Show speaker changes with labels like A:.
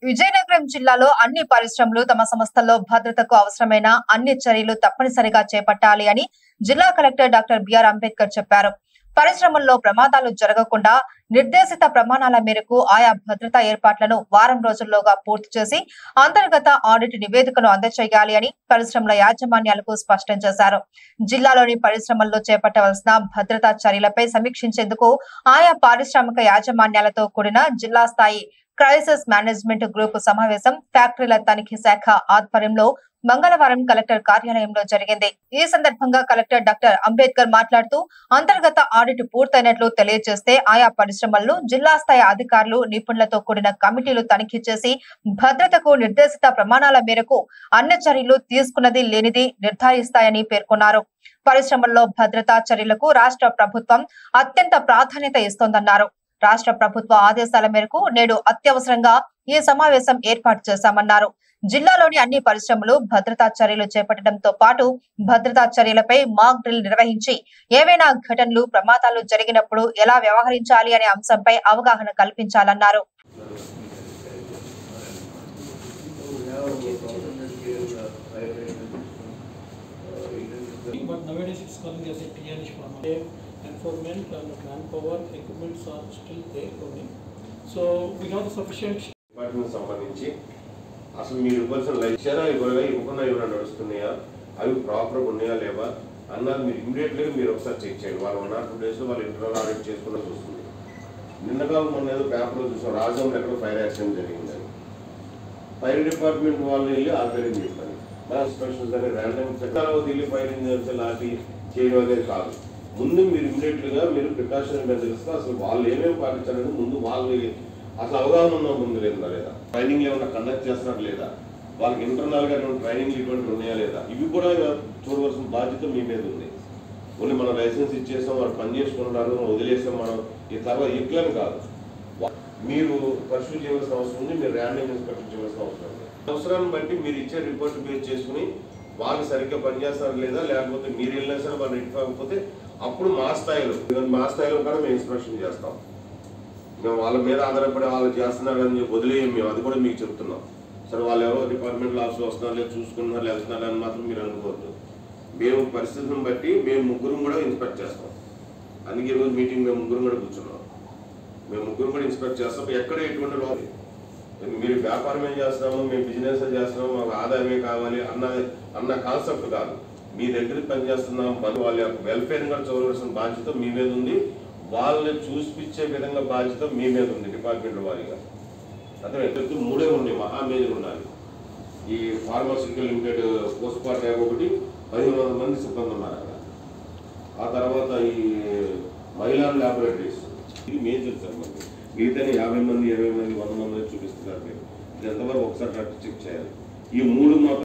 A: విజయనగరం జిల్లాలో అన్ని పరిశ్రమలు తమ సంస్థల్లో భద్రతకు అవసరమైన అన్ని చర్యలు తప్పనిసరిగా చేపట్టాలి అని జిల్లా కలెక్టర్ డాక్టర్ బిఆర్ అంబేద్కర్ చెప్పారు పరిశ్రమల్లో ప్రమాదాలు జరగకుండా నిర్దేశిత ప్రమాణాల మేరకు ఆయా భద్రతా ఏర్పాట్లను వారం రోజుల్లోగా పూర్తి చేసి అంతర్గత ఆడిట్ నివేదికను అందజేయాలి అని పరిశ్రమల యాజమాన్యాలకు స్పష్టం చేశారు జిల్లాలోని పరిశ్రమల్లో చేపట్టవలసిన భద్రతా చర్యలపై సమీక్షించేందుకు ఆయా పారిశ్రామిక యాజమాన్యాలతో కూడిన జిల్లా స్థాయి క్రైసిస్ మేనేజ్మెంట్ గ్రూప్ సమావేశం ఫ్యాక్టరీల తనిఖీ శాఖ ఆధ్వర్యంలో మంగళవారం కలెక్టర్ కార్యాలయంలో జరిగింది ఈ సందర్భంగా కలెక్టర్ డాక్టర్ అంబేద్కర్ మాట్లాడుతూ అంతర్గత ఆడిట్ పూర్తయినట్లు తెలియజేస్తే ఆయా పరిశ్రమలను జిల్లా స్థాయి అధికారులు నిపుణులతో కూడిన కమిటీలు తనిఖీ చేసి భద్రతకు నిర్దేశిత ప్రమాణాల మేరకు అన్ని చర్యలు తీసుకున్నది లేనిది నిర్ధారిస్తాయని పేర్కొన్నారు పరిశ్రమల్లో భద్రతా చర్యలకు రాష్ట్ర ప్రభుత్వం అత్యంత ప్రాధాన్యత ఇస్తోందన్నారు రాష్ట్ర ప్రభుత్వ ఆదేశాల మేరకు నేడు అత్యవసరంగా ఈ సమావేశం ఏర్పాటు చేశామన్నారు జిల్లాలోని అన్ని పరిశ్రమలు భద్రతా చర్యలు చేపట్టడంతో పాటు భద్రతా చర్యలపై మాక్ డ్రిల్ నిర్వహించి ఏవైనా ఘటనలు ప్రమాదాలు జరిగినప్పుడు ఎలా వ్యవహరించాలి అనే అంశంపై అవగాహన కల్పించాలన్నారు
B: But nowadays it's calling as a TNH format. Enforcement and manpower, equipments are still there only. So we have the sufficient
C: department సంబంధించి అసలు మీరు ఇవ్వాల్సిన లక్ష్యాలు ఇవ్వగా ఇవ్వకుండా ఏమైనా నడుస్తున్నాయా అవి ప్రాపర్గా ఉన్నాయా లేవా అన్నది మీరు ఇమీడియట్గా మీరు ఒకసారి చెక్ చేయండి వాళ్ళు వన్ ఆర్ టూ డేస్లో వాళ్ళు ఇంటర్నల్ ఆడిట్ చేసుకుని చూస్తుంది నిన్నగా మొన్న ఏదో పేపర్లో చూసాం రాజంలో ఎక్కడ ఫైర్ యాక్సిడెంట్ జరిగిందని ఫైర్ డిపార్ట్మెంట్ వాళ్ళు వెళ్ళి ఆల్రెడీ చెప్పారు మా ఇన్స్పెక్షన్స్ అనేది ర్యాండమ్ చట్టాలు ఢిల్లీ ఫైర్ ఇంజన్స్ లాంటి చేయడం అనేది కాదు ముందు మీరు ఇమీడియట్గా మీరు ప్రికాషన్ మెజర్స్ అసలు వాళ్ళు ఏమేమి పాటించాలని ముందు వాళ్ళు అసలు అవగాహన ఉన్న ముందు లేదా లేదా ట్రైనింగ్ ఏమైనా కండక్ట్ చేస్తున్నారు లేదా వాళ్ళకి ఇంటర్నల్ గా ట్రైనింగ్ ఇటువంటి ఉన్నాయా లేదా ఇవి కూడా చూడవలసిన బాధ్యత మీ మీద ఉంది ఓన్లీ మనం లైసెన్స్ ఇచ్చేసాం వాళ్ళు పని చేసుకుంటారు వదిలేసాం మనం ఈ తర్వాత ఇట్లని కాదు మీరు పరిశీలి చేయవలసిన అవసరం ఉంది మీరు ర్యాండమ్ ఇన్స్పెక్షన్ చేయవలసిన అవసరం ఉంది అవసరాన్ని బట్టి మీరు ఇచ్చే రిపోర్ట్ బేస్ చేసుకుని వాళ్ళు సరిగ్గా పనిచేస్తారు లేదా లేకపోతే మీరు వెళ్ళినా సరే వాళ్ళు రెడ్డి అవ్వకపోతే అప్పుడు మా స్థాయిలో మా స్థాయిలో కూడా మేము ఇన్స్పెక్షన్ చేస్తాం మేము వాళ్ళ మీద ఆధారపడి వాళ్ళు చేస్తున్నారు అని చెప్పి వదిలేయం మేము అది కూడా మీకు చెప్తున్నాం సరే వాళ్ళు ఎవరో డిపార్ట్మెంట్లో ఆఫీస్ వస్తున్నారు లేదు చూసుకుంటున్నారు వెళ్తున్నారు అని మాత్రం మీరు అనుకోవద్దు మేము పరిస్థితిని బట్టి మేము ముగ్గురు కూడా ఇన్స్పెక్ట్ చేస్తాం అందుకే ఈరోజు మీటింగ్ మేము ముగ్గురు కూడా కూర్చున్నాం మేము ముగ్గురు కూడా ఇన్స్పెక్ట్ చేస్తాం ఎక్కడ ఎటువంటి లోపం మీరు వ్యాపారం ఏం చేస్తున్నాము మేము బిజినెస్ చేస్తున్నాము మాకు ఆదాయమే కావాలి అన్న అన్న కాన్సెప్ట్ కాదు మీ దగ్గరికి పనిచేస్తున్నాం పని వాళ్ళ యొక్క వెల్ఫేర్ కూడా చూడవలసిన బాధ్యత మీ మీద ఉంది వాళ్ళని చూసిపించే విధంగా బాధ్యత మీ మీద ఉంది డిపార్ట్మెంట్ వారిగా అర్థమైతే మూడే ఉన్నాయి మహా మేజర్ ఉండాలి ఈ pharmaceutical limited post part tab ఒకటి పదిహేను వందల మంది సిబ్బంది ఉన్నారు అక్కడ ఆ తర్వాత ఈ మహిళా ల్యాబొరేటరీస్ ఇది మేజర్ సార్ మనకి మిగతాని యాభై మంది ఇరవై మంది వంద మంది చూపిస్తున్నారు మీరు ఇది ఎంతవరకు ఒకసారి చెక్ చేయాలి ఈ మూడు మాత్రం